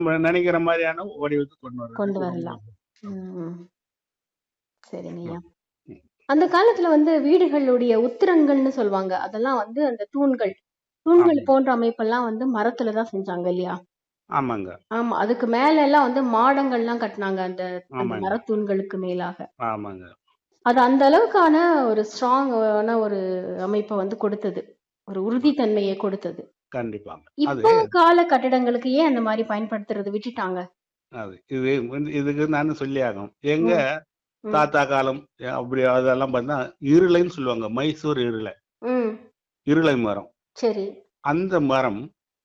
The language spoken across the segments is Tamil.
நம்ம நினைக்கிற மாதிரியான வடிவத்துக்கு கொண்டு வர கொண்டு வரலாம் ம். சரிங்க ஐயா ம். அந்த காலத்துல வந்து வீடுகளுடைய உத்திரங்கள்னு சொல்லுவாங்க அதெல்லாம் வந்து அந்த தூண்கள் தூண்கள் ஆமா. போன்ற அமைப்பெல்லாம் வந்து மரத்துல தான் செஞ்சாங்க இல்லையா ஆமாங்க ஆமா அதுக்கு மேல எல்லாம் வந்து மாடங்கள்லாம் கட்டினாங்க அந்த அந்த ஆமாங்க மரத்தூண்களுக்கு மேலாக ஆமாங்க அது அந்த அளவுக்கான ஒரு ஸ்ட்ராங்கான ஒரு அமைப்பை வந்து கொடுத்தது ஒரு உறுதித்தன்மையை கொடுத்தது கண்டிப்பா அது இப்போ கால கட்டிடங்களுக்கு ஏன் அந்த மாதிரி பயன்படுத்துறது விட்டுட்டாங்க அது இது வந்து இதுக்கு நான் சொல்லி ஆகும் எங்க ம். தாத்தா காலம் அப்படி அதெல்லாம் பார்த்தா இருளைன்னு சொல்லுவாங்க மைசூர் இருளை ம் இருளை மரம் சரி அந்த மரம்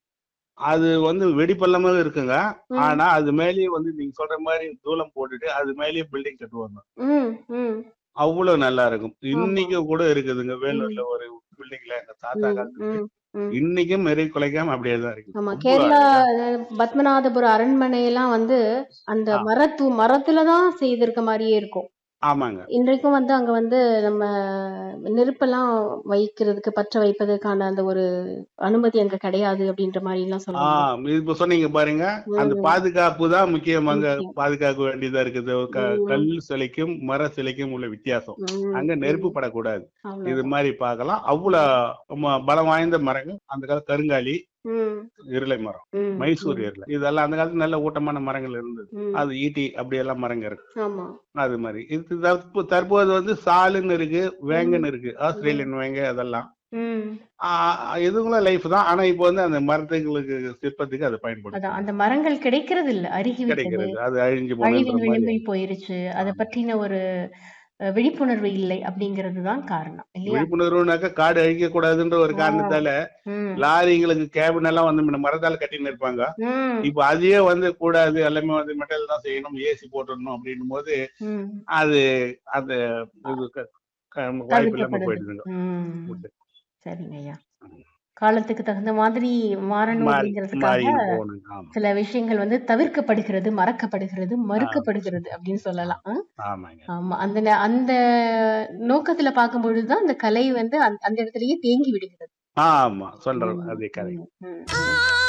அது வந்து வெடிப்பள்ளமாக இருக்குங்க ம். ஆனா அது மேலேயே வந்து நீங்க சொல்ற மாதிரி தூளம் போட்டுட்டு அது மேலேயே பில்டிங் கட்டுவாங்க ம் ம் அவ்வளவு நல்லா இருக்கும் இன்னைக்கு கூட இருக்குதுங்க வேலூர்ல ஒரு பில்டிங்ல எங்க தாத்தா ம், காலத்துல ம், ம். இன்னைக்கும் மெரை குலைக்காம அப்படியே தான் இருக்கு ஆமா ரொம்ப கேரளா அஹ், பத்மநாபபுரம் அரண்மனை எல்லாம் வந்து அந்த ஆ. மரத்து மரத்துல தான் செய்திருக்க மாதிரியே இருக்கும் ஆமாங்க இன்றைக்கும் வந்து அங்க வந்து நம்ம நெருப்பெல்லாம் வைக்கிறதுக்கு பற்ற வைப்பதற்கான அந்த ஒரு அனுமதி அங்க கிடையாது அப்படின்ற மாதிரி எல்லாம் சொல்லுவாங்க ஆஹ் இப்ப சொன்னீங்க பாருங்க அந்த ம், பாதுகாப்பு தான் முக்கியம் அங்க முக்கியம். பாதுகாக்க வேண்டியதா இருக்குது ஒரு க- ம், கல் சிலைக்கும் மர சிலைக்கும் உள்ள வித்தியாசம் ம், அங்க நெருப்பு ம். படக்கூடாது இது அவ்வளவுதான் மாதிரி பார்க்கலாம் அவ்வளவு ம- பலம் வாய்ந்த மரங்கள் அந்த கால கருங்காலி ம், இருளை மரம் ம், மைசூர் ம், இருளை இதெல்லாம் அந்த காலத்துல நல்ல ஊட்டமான மரங்கள் இருந்தது ம். அது ஈட்டி அப்படி எல்லாம் மரங்க இருக்கு ஆமா அது மாதிரி இது தற்போ- தற்போது வந்து சாலுன்னு இருக்கு ம், வேங்கன்னு இருக்கு ம், ஆஸ்திரேலியன் வேங்க அதெல்லாம் ம். ஆஹ் இதுங்களும் லைஃப் தான் ஆனா இப்போ வந்து அந்த மரத்துங்களுக்கு சிற்பத்துக்கு அதை அதான் பயன்படுத்துறாங்க அந்த மரங்கள் கிடைக்கிறது இல்ல அருகி விட்டது கிடைக்கிறது அது அழிஞ்சு போனன்ற அழிவின் மாதிரி விளிம்பில் போயிருச்சு அதை ஆமா. பற்றின ஒரு அஹ், விழிப்புணர்வு இல்லை அப்படிங்கிறது தான் காரணம் இல்லையா விழிப்புணர்வுனாக்கா காடு அழிக்க கூடாதுன்ற ஒரு ஆ, காரணத்தால ம், லாரிங்களுக்கு கேபின் எல்லாம் வந்து முன்ன மரத்தால கட்டின்னு இருப்பாங்க ம், இப்ப அதையே வந்து கூடாது எல்லாமே வந்து மெட்டல் தான் செய்யணும் ஏசி போட்டுடணும் அப்படின்னும் போது ம். அது அந்த இது க- க- வாய்ப்பு இல்லாம தவிர்க்கப்படுது போயிடுதுங்க ம் ஃபுட்டு சரிங்க ஐயா காலத்துக்கு தகுந்த மாதிரி மாறணும் மாறி அப்படிங்கிறதுக்காக மாறின்னு போகணுங்க ஆமா சில விஷயங்கள் வந்து தவிர்க்கப்படுகிறது மறக்கப்படுகிறது ஆ, மறுக்கப்படுகிறது அப்படின்னு சொல்லலாம் ஆ? ஆமாங்க ஆமா அந்த நே- அந்த நோக்கத்துல பார்க்கும் பொழுதுதான் அந்த கலை வந்து அந்த அந்த இடத்துலயே தேங்கி விடுகிறது ஆமா சொல்றது ம், அதே கதை ம், ம், ம்.